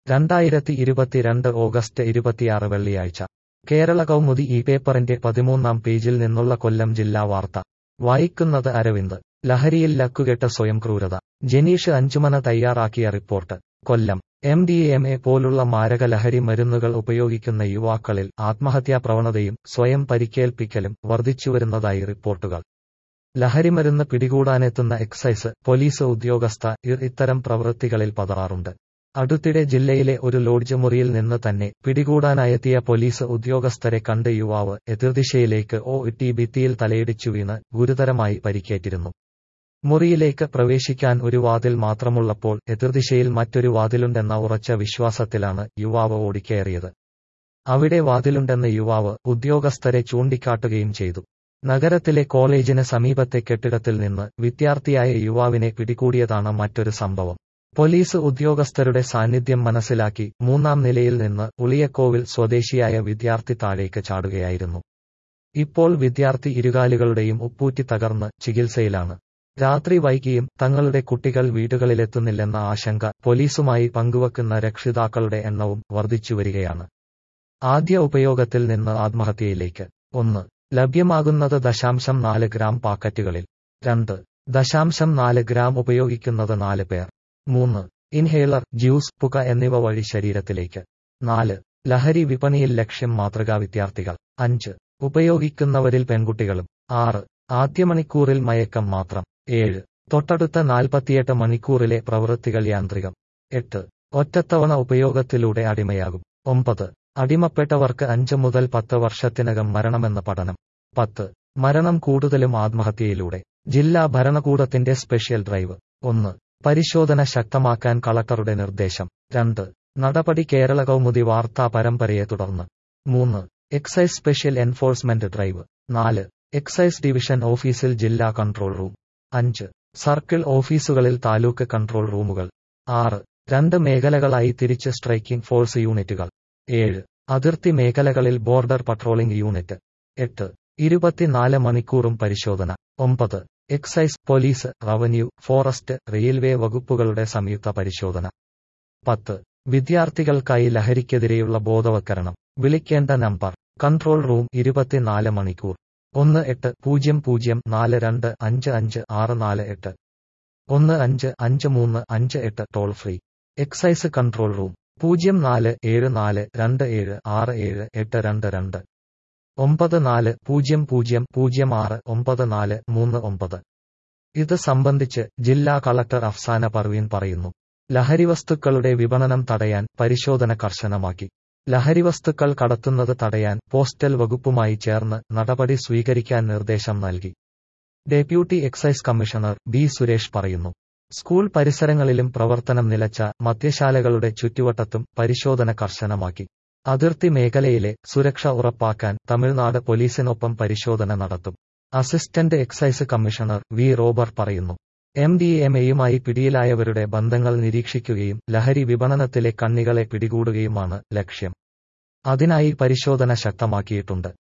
രണ്ടായിരത്തി ഇരുപത്തിരണ്ട് ഓഗസ്റ്റ് ഇരുപത്തിയാറ് വെള്ളിയാഴ്ച കേരള കൗമുദി ഈ പേപ്പറിന്റെ പതിമൂന്നാം പേജിൽ നിന്നുള്ള കൊല്ലം ജില്ലാ വാർത്ത വായിക്കുന്നത് അരവിന്ദ് ലഹരിയിൽ ലക്കുകെട്ട സ്വയം ക്രൂരത ജനീഷ് അഞ്ചുമന തയ്യാറാക്കിയ report Kollam M D M A പോലുള്ള മാരക ലഹരി മരുന്നുകൾ ഉപയോഗിക്കുന്ന യുവാക്കളിൽ ആത്മഹത്യാ പ്രവണതയും സ്വയം പരിക്കേൽപ്പിക്കലും വർദ്ധിച്ചുവരുന്നതായി റിപ്പോർട്ടുകൾ ലഹരിമരുന്ന് പിടികൂടാനെത്തുന്ന എക്സൈസ് പോലീസ് ഉദ്യോഗസ്ഥ ഇർ ഇത്തരം പ്രവൃത്തികളിൽ പതറാറുണ്ട് അടുത്തിടെ ജില്ലയിലെ ഒരു ലോഡ്ജ് മുറിയിൽ നിന്ന് തന്നെ പിടികൂടാനായെത്തിയ പോലീസ് ഉദ്യോഗസ്ഥരെ കണ്ട് യുവാവ് എതിർദിശയിലേക്ക് ഓ ഇട്ടി ഭിത്തിയിൽ തലയിടിച്ചു വീണ് ഗുരുതരമായി പരിക്കേറ്റിരുന്നു മുറിയിലേക്ക് പ്രവേശിക്കാൻ ഒരു വാതിൽ മാത്രമുള്ളപ്പോൾ എതിർദിശയിൽ മറ്റൊരു വാതിലുണ്ടെന്ന ഉറച്ച വിശ്വാസത്തിലാണ് യുവാവ് ഓടിക്കയറിയത് അവിടെ വാതിലുണ്ടെന്ന് യുവാവ് ഉദ്യോഗസ്ഥരെ ചൂണ്ടിക്കാട്ടുകയും ചെയ്തു നഗരത്തിലെ കോളേജിന് സമീപത്തെ കെട്ടിടത്തിൽ നിന്ന് വിദ്യാർത്ഥിയായ യുവാവിനെ പിടികൂടിയതാണ് മറ്റൊരു സംഭവം പോലീസ് ഉദ്യോഗസ്ഥരുടെ സാന്നിധ്യം മനസ്സിലാക്കി മൂന്നാം നിലയിൽ നിന്ന് ഉളിയക്കോവിൽ സ്വദേശിയായ വിദ്യാർത്ഥി താഴേക്ക് ചാടുകയായിരുന്നു ഇപ്പോൾ വിദ്യാർത്ഥി ഇരുകാലുകളുടെയും ഉപ്പൂറ്റി തകർന്ന് ചികിത്സയിലാണ് രാത്രി വൈകിയും തങ്ങളുടെ കുട്ടികൾ വീടുകളിലെത്തുന്നില്ലെന്ന ആശങ്ക പോലീസുമായി പങ്കുവെക്കുന്ന രക്ഷിതാക്കളുടെ എണ്ണവും വർദ്ധിച്ചുവരികയാണ് ആദ്യ ഉപയോഗത്തിൽ നിന്ന് ആത്മഹത്യയിലേക്ക് ഒന്ന് ലഭ്യമാകുന്നത് ദശാംശം നാല് ഗ്രാം പാക്കറ്റുകളിൽ രണ്ട് ദശാംശം നാല് ഗ്രാം ഉപയോഗിക്കുന്നത് നാല് പേർ മൂന്ന് ഇൻഹേലർ ജ്യൂസ് പുക എന്നിവ വഴി ശരീരത്തിലേക്ക് നാല് ലഹരി വിപണിയിൽ ലക്ഷ്യം മാതൃകാ വിദ്യാർത്ഥികൾ അഞ്ച് ഉപയോഗിക്കുന്നവരിൽ പെൺകുട്ടികളും ആറ് ആദ്യ മണിക്കൂറിൽ മയക്കം മാത്രം ഏഴ് തൊട്ടടുത്ത നാൽപ്പത്തിയെട്ട് മണിക്കൂറിലെ പ്രവൃത്തികൾ യാന്ത്രികം എട്ട് ഒറ്റത്തവണ ഉപയോഗത്തിലൂടെ അടിമയാകും ഒമ്പത് അടിമപ്പെട്ടവർക്ക് അഞ്ച് മുതൽ പത്ത് വർഷത്തിനകം മരണമെന്ന പഠനം പത്ത് മരണം കൂടുതലും ആത്മഹത്യയിലൂടെ ജില്ലാ ഭരണകൂടത്തിന്റെ സ്പെഷ്യൽ ഡ്രൈവ് ഒന്ന് പരിശോധന ശക്തമാക്കാൻ കളക്ടറുടെ നിർദ്ദേശം രണ്ട് നടപടി കേരള കൗമുദി വാർത്താ പരമ്പരയെ തുടർന്ന് മൂന്ന് എക്സൈസ് സ്പെഷ്യൽ എൻഫോഴ്സ്മെന്റ് ഡ്രൈവ് നാല് എക്സൈസ് ഡിവിഷൻ ഓഫീസിൽ ജില്ലാ കൺട്രോൾ റൂം അഞ്ച് സർക്കിൾ ഓഫീസുകളിൽ താലൂക്ക് കൺട്രോൾ റൂമുകൾ ആറ് രണ്ട് മേഖലകളായി തിരിച്ച് സ്ട്രൈക്കിംഗ് ഫോഴ്സ് യൂണിറ്റുകൾ ഏഴ് അതിർത്തി മേഖലകളിൽ ബോർഡർ പട്രോളിംഗ് യൂണിറ്റ് എട്ട് ഇരുപത്തിനാല് മണിക്കൂറും പരിശോധന ഒമ്പത് excise police revenue forest railway വകുപ്പുകളുടെ സംയുക്ത പരിശോധന പത്ത് വിദ്യാർത്ഥികൾക്കായി ലഹരിക്കെതിരെയുള്ള ബോധവൽക്കരണം വിളിക്കേണ്ട നമ്പർ കൺട്രോൾ റൂം ഇരുപത്തിനാല് മണിക്കൂർ ഒന്ന് എട്ട് പൂജ്യം പൂജ്യം നാല് രണ്ട് അഞ്ച് അഞ്ച് ആറ് നാല് എട്ട് ഒന്ന് അഞ്ച് അഞ്ച് മൂന്ന് അഞ്ച് എട്ട് toll free excise control room പൂജ്യം നാല് ഏഴ് നാല് രണ്ട് ഏഴ് ആറ് ഏഴ് എട്ട് രണ്ട് രണ്ട് ഒമ്പത് നാല് പൂജ്യം പൂജ്യം പൂജ്യം ആറ് ഒമ്പത് നാല് മൂന്ന് ഒമ്പത് ഇത് സംബന്ധിച്ച് ജില്ലാ കളക്ടർ അഫ്സാന പർവീൻ പറയുന്നു ലഹരിവസ്തുക്കളുടെ വിപണനം തടയാൻ പരിശോധന കർശനമാക്കി ലഹരിവസ്തുക്കൾ കടത്തുന്നത് തടയാൻ പോസ്റ്റൽ വകുപ്പുമായി ചേർന്ന് നടപടി സ്വീകരിക്കാൻ നിർദ്ദേശം നൽകി deputy excise commissioner B Suresh പറയുന്നു സ്കൂൾ പരിസരങ്ങളിലും പ്രവർത്തനം നിലച്ച മദ്യശാലകളുടെ ചുറ്റുവട്ടത്തും പരിശോധന കർശനമാക്കി അതിർത്തി മേഖലയിലെ സുരക്ഷ ഉറപ്പാക്കാൻ തമിഴ്നാട് പോലീസിനൊപ്പം പരിശോധന നടത്തും അസിസ്റ്റന്റ് എക്സൈസ് കമ്മീഷണർ വി റോബർ പറയുന്നു എം ഡി എം എയുമായി പിടിയിലായവരുടെ ബന്ധങ്ങൾ നിരീക്ഷിക്കുകയും ലഹരി വിപണനത്തിലെ കണ്ണികളെ പിടികൂടുകയുമാണ് ലക്ഷ്യം അതിനായി പരിശോധന ശക്തമാക്കിയിട്ടുണ്ട്